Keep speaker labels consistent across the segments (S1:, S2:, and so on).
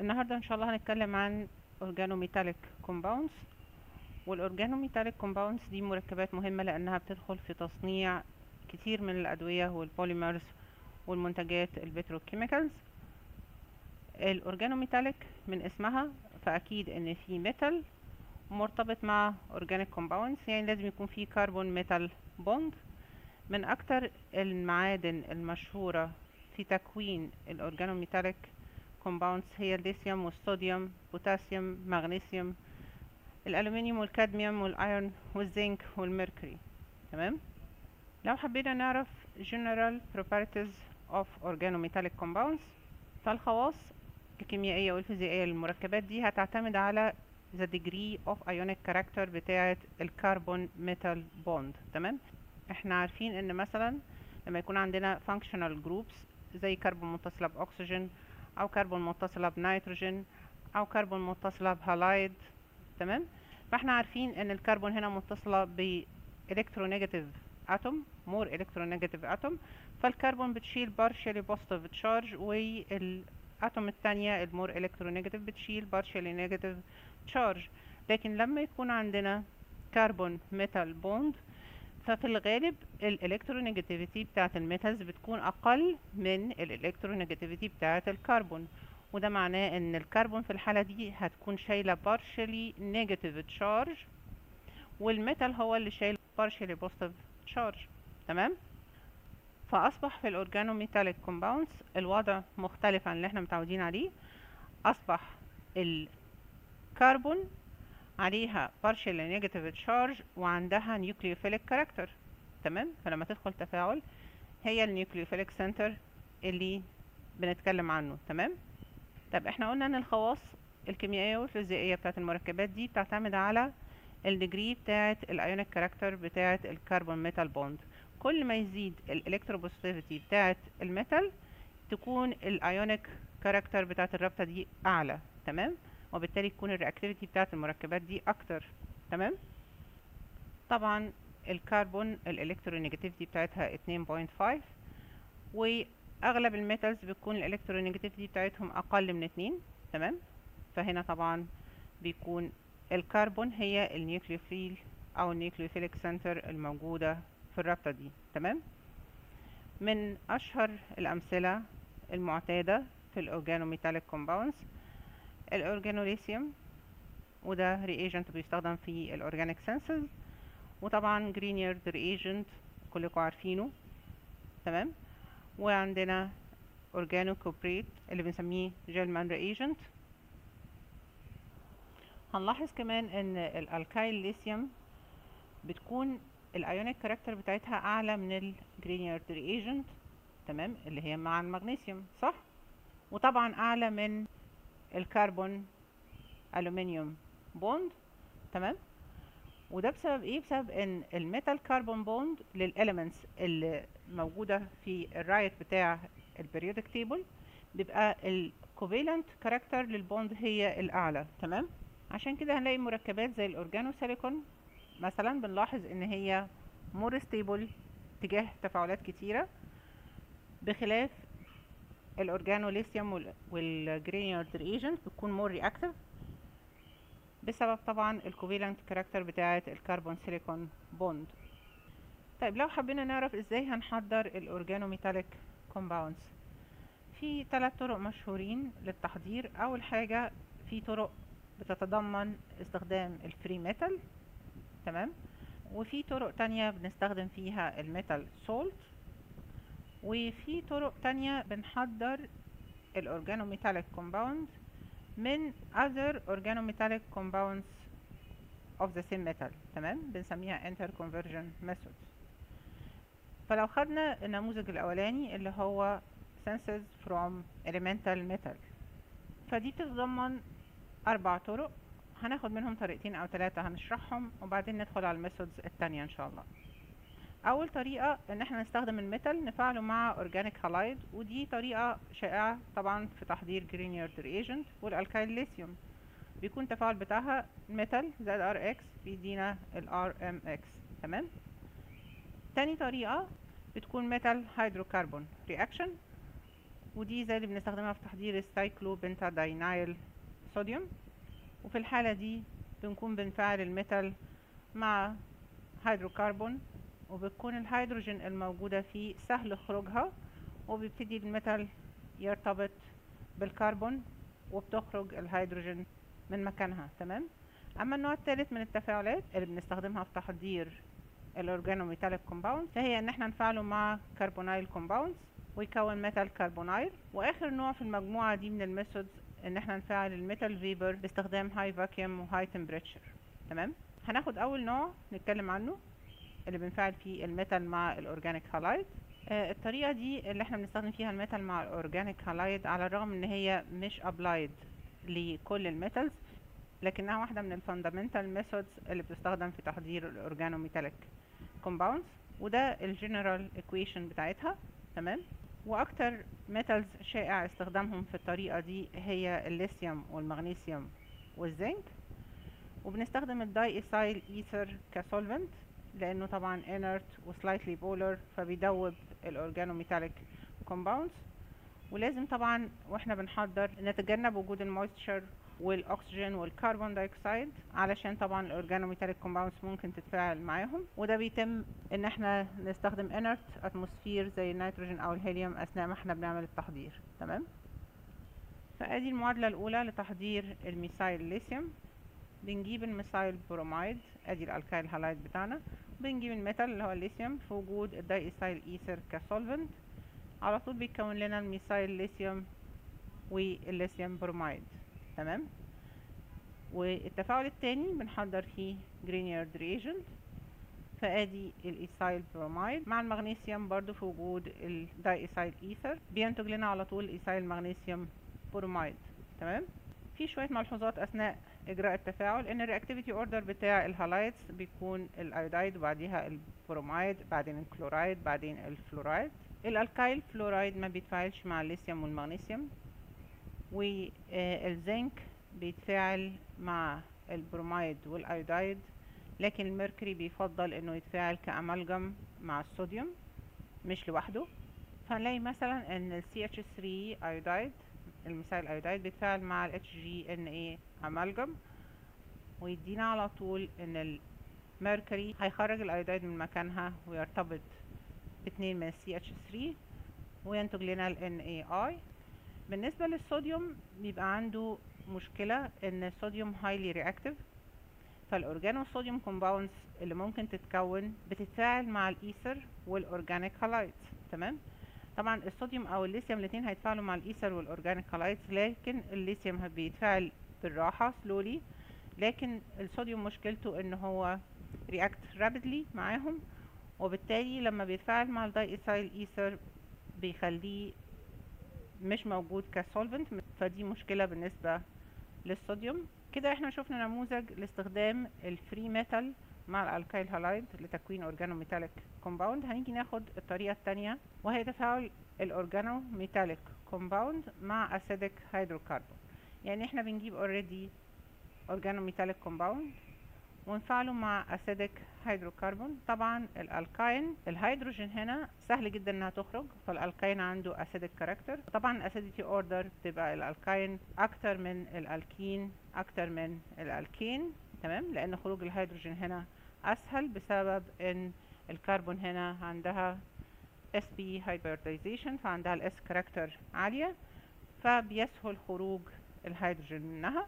S1: النهاردة ان شاء الله هنتكلم عن organometallic compounds والorganometallic compounds دي مركبات مهمة لانها بتدخل في تصنيع كتير من الادوية والبوليمرز والمنتجات البتروكيميكالز الاورجانوميتاليك من اسمها فاكيد ان في ميتال مرتبط مع organic compounds يعني لازم يكون في كربون ميتال بوند من اكتر المعادن المشهورة في تكوين الاورجانوميتاليك compounds هي الليثيوم والصوديوم بوتاسيوم مغنيسيوم الالومنيوم والكادميوم والايرون والزنك والميركوري تمام لو حبينا نعرف general properties of organometallic compounds فالخواص الكيميائية والفيزيائية للمركبات دي هتعتمد على the degree of ionic character بتاعة الكربون ميتال بوند تمام احنا عارفين ان مثلا لما يكون عندنا functional groups زي كربون متصلة بأكسجين أو كربون متصلة بنيتروجين أو كربون متصلة بهالايد تمام فاحنا عارفين ان الكربون هنا متصلة ب electronegative atom more electronegative atom فالكربون بتشيل partially positive charge والاتوم التانية المور electronegative بتشيل partially negative charge لكن لما يكون عندنا كربون ميتال بوند ففي الغالب الالكترونيجاتيفيتي بتاعت الميتالز بتكون اقل من الالكترونيجاتيفيتي بتاعت الكربون وده معناه ان الكربون في الحالة دي هتكون شايلة partially negative charge والميتال هو اللي شايل partially positive charge تمام فاصبح في الاورجانوميتاليك كومباوندز الوضع مختلف عن اللي احنا متعودين عليه اصبح الكربون عليها partially negative charge وعندها nucleophilic character تمام فلما تدخل تفاعل هي النيوكليوفيليك سنتر اللي بنتكلم عنه تمام طب احنا قلنا ان الخواص الكيميائيه والفيزيائيه بتاعت المركبات دي بتعتمد على الديجري بتاعت الايونيك كاركتر بتاعت الكربون ميتال بوند كل ما يزيد الالكتروبوزيتيفيتي بتاعت الميتال تكون الايونيك كاركتر بتاعت الرابطه دي اعلى تمام وبالتالي تكون الرياكتيفيتي بتاعت المركبات دي اكتر تمام طبعا الكربون الالكترونيجاتيفيتي بتاعتها 2.5 واغلب الميتالز بتكون الالكترونيجاتيفيتي بتاعتهم اقل من 2 تمام فهنا طبعا بيكون الكربون هي النيوكليوفيل او النيوكليوفيليك سنتر الموجودة في الرابطة دي تمام من اشهر الامثلة المعتادة في الاورجانوميتاليك كومباوندز الاورجانوليثيوم وده رياجنت بيستخدم في الاورجانيك سينسز وطبعا جرينيرد رياجنت كلكم عارفينه تمام وعندنا اورجانو كوبريت اللي بنسميه جيلمان رياجنت هنلاحظ كمان ان الالكايل ليثيوم بتكون الايونيك كاركتر بتاعتها اعلى من الجرينيرد رياجنت تمام اللي هي مع المغنيسيوم صح وطبعا اعلى من الكربون الومنيوم بوند تمام وده بسبب ايه بسبب ان الميتال كربون بوند للاليمنتس اللي موجوده في الرايت بتاع البريودك تيبل بيبقى الكوفالنت كاركتر للبوند هي الاعلى تمام عشان كده هنلاقي مركبات زي الاورجانو سيليكون مثلا بنلاحظ ان هي مور ستيبل تجاه تفاعلات كتيره بخلاف الاورجانو ليثيوم والجرينيرد رياجنت بتكون مور رياكتيف بسبب طبعا الكوفالنت كاركتر بتاعه الكربون سيليكون بوند طيب لو حبينا نعرف ازاي هنحضر الاورجانوميتاليك كومباوندز في ثلاث طرق مشهورين للتحضير اول حاجه في طرق بتتضمن استخدام الفري ميتال تمام وفي طرق تانية بنستخدم فيها الميتال سولت وفي طرق تانية بنحضر الاورجانوميتاليك كومباوند من other organometallic compounds of the same metal تمام بنسميها interconversion methods فلو خدنا النموذج الاولاني اللي هو senses from elemental metal فدي بتتضمن اربع طرق هناخد منهم طريقتين او ثلاثة هنشرحهم وبعدين ندخل على الميثودز التانية ان شاء الله اول طريقة ان احنا نستخدم الميتال نفعله مع اورجانيك هالايد ودي طريقة شائعة طبعا في تحضير جرينيرد رياجنت والالكايل ليثيوم بيكون التفاعل بتاعها ميتال زائد ار اكس بيدينا الار ام اكس تمام تاني طريقة بتكون ميتال هيدروكربون رياكشن ودي زي اللي بنستخدمها في تحضير السايكلوبنتادينايل صوديوم وفي الحالة دي بنكون بنفعل الميتال مع هيدروكربون وبتكون الهيدروجين الموجودة فيه سهل خروجها وبيبتدي الميتال يرتبط بالكربون وبتخرج الهيدروجين من مكانها تمام اما النوع الثالث من التفاعلات اللي بنستخدمها في تحضير الاورجانوميتاليك كومباوند فهي ان احنا نفعله مع كربونايل كومباوندز ويكون ميتال كربونايل واخر نوع في المجموعه دي من الميثودز ان احنا نفعل الميتال فيبر باستخدام هاي فاكيوم وهاي تمبريتشر تمام هناخد اول نوع نتكلم عنه اللي بنفعل فيه الميتال مع الاورجانيك هالايد آه الطريقه دي اللي احنا بنستخدم فيها الميتال مع الاورجانيك هالايد على الرغم ان هي مش ابلايد لكل الميتالز لكنها واحده من الفاندامنتال ميثودز اللي بتستخدم في تحضير الاورجانوميتاليك كومباوندز وده الجنرال ايكويشن بتاعتها تمام واكتر ميتالز شائع استخدامهم في الطريقه دي هي الليثيوم والمغنيسيوم والزنك وبنستخدم الداي ايثايل ايثر كسولفنت لانه طبعا inert وسلايتلي بولر فبيدوب الاورجانوميتاليك كومباوندز ولازم طبعا واحنا بنحضر نتجنب وجود المويستشر والاكسجين والكربون دايوكسيد علشان طبعا الاورجانوميتاليك كومباوندز ممكن تتفاعل معاهم وده بيتم ان احنا نستخدم inert اتموسفير زي النيتروجين او الهيليوم اثناء ما احنا بنعمل التحضير تمام فادي المعادله الاولى لتحضير الميثايل ليثيوم بنجيب الميثايل برومايد ادي الالكايل هالايد بتاعنا بنجيب الميتال اللي هو الليثيوم في وجود الداي ايثايل ايثر كسولفنت على طول بيتكون لنا الميثايل ليثيوم والليثيوم برومايد تمام والتفاعل التاني بنحضر فيه جرينيارد ريجنت فادي الايثايل برومايد مع المغنيسيوم برضو في وجود الداي ايثايل ايثر بينتج لنا على طول ايثايل مغنيسيوم برومايد تمام في شويه ملحوظات اثناء اجراء التفاعل ان الرياكتيفيتي اوردر بتاع الهالايدز بيكون الايودايد وبعديها البرومايد بعدين الكلورايد بعدين الفلورايد الالكايل فلورايد ما بيتفاعلش مع الليثيوم والمغنيسيوم والزنك بيتفاعل مع البرومايد والايودايد لكن الميركوري بيفضل انه يتفاعل كامالجم مع الصوديوم مش لوحده فهنلاقي مثلا ان ال CH3 ايودايد الميثايل ايودايد بيتفاعل مع ال HGNA امالجم ويدينا على طول ان الميركوري هيخرج الايودايد من مكانها ويرتبط باتنين من ال CH3 وينتج لنا ال NaI بالنسبة للصوديوم بيبقى عنده مشكلة ان الصوديوم highly reactive فالاورجانو صوديوم كومباوندز اللي ممكن تتكون بتتفاعل مع الايثر والاورجانيك هالايدز تمام طبعا الصوديوم او الليثيوم الاثنين هيتفاعلوا مع الايثر والاورجانيك هالايدز لكن الليثيوم بيتفاعل بالراحة slowly لكن الصوديوم مشكلته ان هو react rapidly معاهم وبالتالي لما بيتفاعل مع الداي ايثايل ايثر بيخليه مش موجود كسولفنت فدي مشكلة بالنسبة للصوديوم كده احنا شفنا نموذج لاستخدام الفري ميتال مع الالكايل هالايد لتكوين اورجانو ميتاليك كومباوند هنيجي ناخد الطريقة التانية وهي تفاعل الاورجانو ميتاليك كومباوند مع اسيدك هيدروكربون يعني احنا بنجيب اوريدي اورجانو ميتاليك كومباوند ونفعله مع اسيدك هيدروكربون طبعا الالكاين الهيدروجين هنا سهل جدا انها تخرج فالالكاين عنده اسيدك كاركتر طبعا الاسيديتي اوردر بتبقى الالكاين اكتر من الالكين اكتر من الالكين تمام لان خروج الهيدروجين هنا اسهل بسبب ان الكربون هنا عندها اس بي هايبرديزيشن فعندها الاس كاركتر عاليه فبيسهل خروج الهيدروجين منها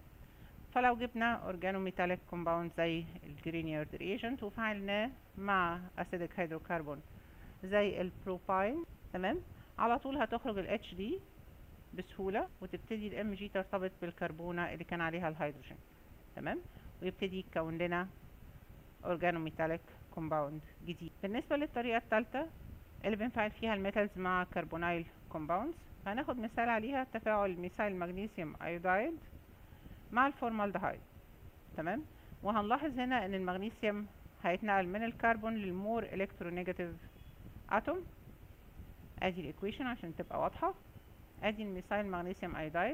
S1: فلو جبنا اورجانوميتاليك كومباوند زي الجرينيارد ريجنت وفعلناه مع اسيدك هيدروكربون زي البروباين تمام على طول هتخرج ال HD بسهولة وتبتدي ال Mg ترتبط بالكربونة اللي كان عليها الهيدروجين تمام ويبتدي يتكون لنا اورجانوميتاليك كومباوند جديد بالنسبة للطريقة الثالثة اللي بنفعل فيها الميتالز مع كربونايل كومباوندز هناخد مثال عليها تفاعل ميثايل مغنيسيوم ايودايد مع الفورمالدهايد تمام وهنلاحظ هنا ان المغنيسيوم هيتنقل من الكربون للمور الكترونيجاتيف اتوم ادي الايكويشن عشان تبقى واضحه ادي الميثايل مغنيسيوم ايودايد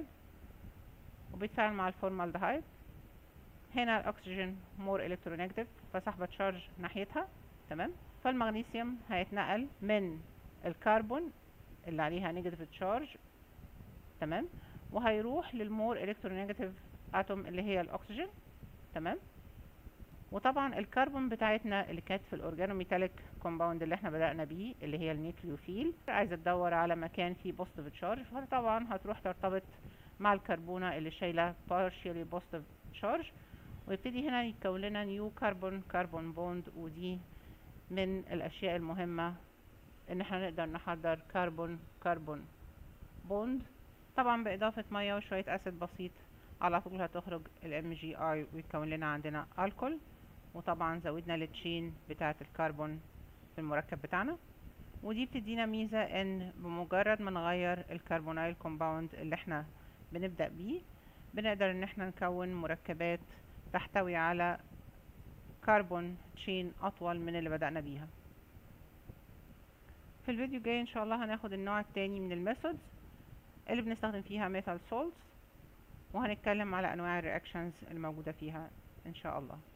S1: وبيتفاعل مع الفورمالدهايد هنا الاكسجين مور الكترونيجاتيف فسحبة تشارج ناحيتها تمام فالمغنيسيوم هيتنقل من الكربون اللي عليها نيجاتيف تشارج تمام وهيروح للمور الكترونيجاتيف اتوم اللي هي الاكسجين تمام وطبعا الكربون بتاعتنا اللي كانت في الاورجانوميتاليك كومباوند اللي احنا بدأنا بيه اللي هي النيوكليوفيل عايزه تدور على مكان فيه بوزيتيف تشارج فطبعا هتروح ترتبط مع الكربونه اللي شايله partially positive charge ويبتدي هنا يتكون لنا نيو كربون كربون بوند ودي من الاشياء المهمه ان احنا نقدر نحضر كربون كربون بوند طبعا باضافه ميه وشويه اسيد بسيط على طول هتخرج الام جي اي ويتكون لنا عندنا الكول وطبعا زودنا التشين بتاعه الكربون في المركب بتاعنا ودي بتدينا ميزه ان بمجرد ما نغير الكربونايل كومباوند اللي احنا بنبدا بيه بنقدر ان احنا نكون مركبات تحتوي على كربون تشين اطول من اللي بدأنا بيها في الفيديو الجاي ان شاء الله هناخد النوع التاني من الميثودز اللي بنستخدم فيها ميثال سولتس وهنتكلم على انواع الرياكشنز الموجودة فيها ان شاء الله